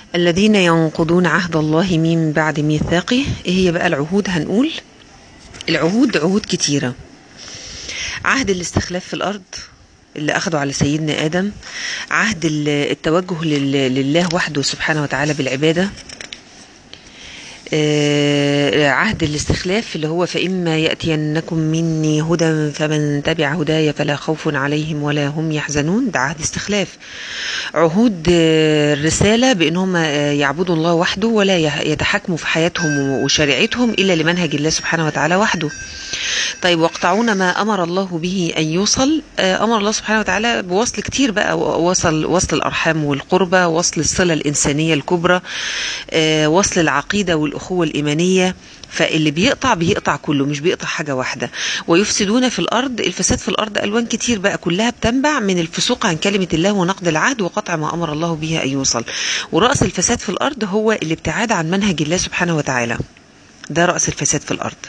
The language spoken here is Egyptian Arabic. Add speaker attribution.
Speaker 1: الذين ينقضون عهد الله من بعد ميثاقه ايه هي بقى العهود هنقول العهود عهود كتيرة عهد الاستخلاف في الأرض اللي أخده على سيدنا آدم عهد التوجه لله وحده سبحانه وتعالى بالعبادة عهد الاستخلاف اللي هو فإما يأتينكم مني هدى فمن تبع هداي فلا خوف عليهم ولا هم يحزنون ده عهد استخلاف عهود الرسالة بأنهم يعبدوا الله وحده ولا يتحكموا في حياتهم وشريعتهم إلا لمنهج الله سبحانه وتعالى وحده طيب واقطعون ما أمر الله به أن يوصل أمر الله سبحانه وتعالى بوصل كتير بقى وصل وصل الأرحام والقربة وصل الصلة الإنسانية الكبرى وصل العقيدة والأخوة الإيمانية فاللي بيقطع بيقطع كله مش بيقطع حاجة واحدة ويفسدون في الأرض الفساد في الأرض ألوان كتير بقى كلها بتنبع من الفسوق عن كلمة الله ونقد العهد وقطع ما أمر الله به أن يوصل ورأس الفساد في الأرض هو الابتعاد عن منهج الله سبحانه وتعالى ده رأس الفساد في الأرض